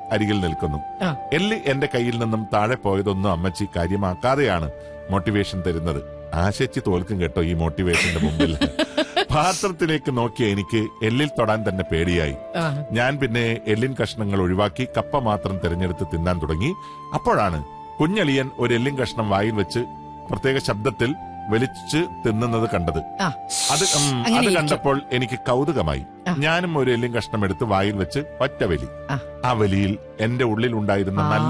അരികിൽ നിൽക്കുന്നു ആ. എല്ലി എന്റെ കയ്യിൽ നിന്നും താഴെ പോയതൊന്നും അമ്മച്ചി കാര്യമാക്കാതെയാണ് മോട്ടിവേഷൻ തരുന്നത് ആശിച്ച് തോൽക്കും കേട്ടോ ഈ മോട്ടിവേഷന്റെ മുമ്പിൽ പാത്രത്തിലേക്ക് നോക്കിയ എനിക്ക് എല്ലിൽ തൊടാൻ തന്നെ പേടിയായി ആ. ഞാൻ പിന്നെ എല്ലിൻ കഷ്ണങ്ങൾ ഒഴിവാക്കി കപ്പ മാത്രം തിരഞ്ഞെടുത്ത് തിന്നാൻ തുടങ്ങി അപ്പോഴാണ് കുഞ്ഞളിയൻ ഒരു എല്ലിൻ കഷ്ണം വായിൽ വെച്ച് പ്രത്യേക ശബ്ദത്തിൽ വലിച്ച് തിന്നുന്നത് കണ്ടത് ആ. അത് ഉം, അങ്ങനെ അത് ഇരിക്കും. കണ്ടപ്പോൾ എനിക്ക് കൗതുകമായി ആ. ഞാനും ഒരു എല്ലിൻ കഷ്ണം എടുത്ത് വായിൽ വെച്ച് ഒറ്റ വലി ആ. ആ വലിയിൽ എന്റെ ഉള്ളിൽ ഉണ്ടായിരുന്ന ആ. നല്ല